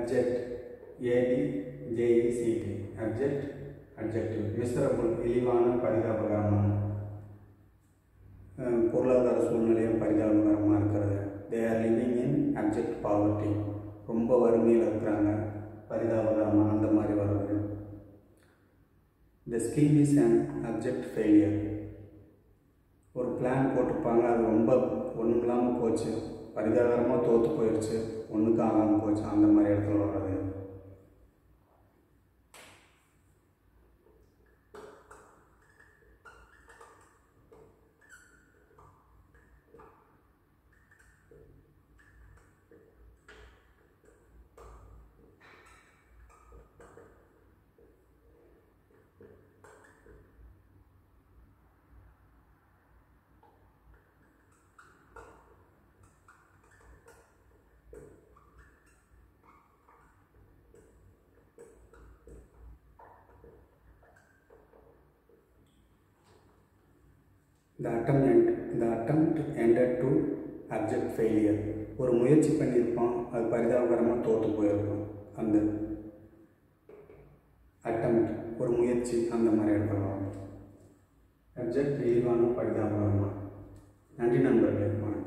object A B J E C T abject objective miserable இழிவான பரிதாபகரமான அஹ், பொருளாதார சூழ்நிலையும் பரிதாபகரமாக இருக்கிறது they are living in abject poverty ரொம்ப வறுமையில் இருக்கிறாங்க பரிதாபகரமாக அந்த மாதிரி வருது the scheme is and abject failure ஒரு பிளான் போட்டிருப்பாங்க அது ரொம்ப ஒன்றும் இல்லாமல் போச்சு பரிதாபகரமாக தோற்று போயிடுச்சு ஒன்றுக்கும் ஆகாமல் போச்சு அந்த மாதிரி இடத்துல வர்றது the attempt the attempt ended to abject failure ஒரு முயற்சி பண்ணியிருப்பான் அது பரிதாபகரமாக தோற்று போயிருக்கும் அந்த attempt ஒரு முயற்சி அந்த மாதிரி இடத்துல வரும் அப்ஜெக்ட் இழிவான பரிதாபகரமாக நன்றி நண்பர்களே வணக்கம்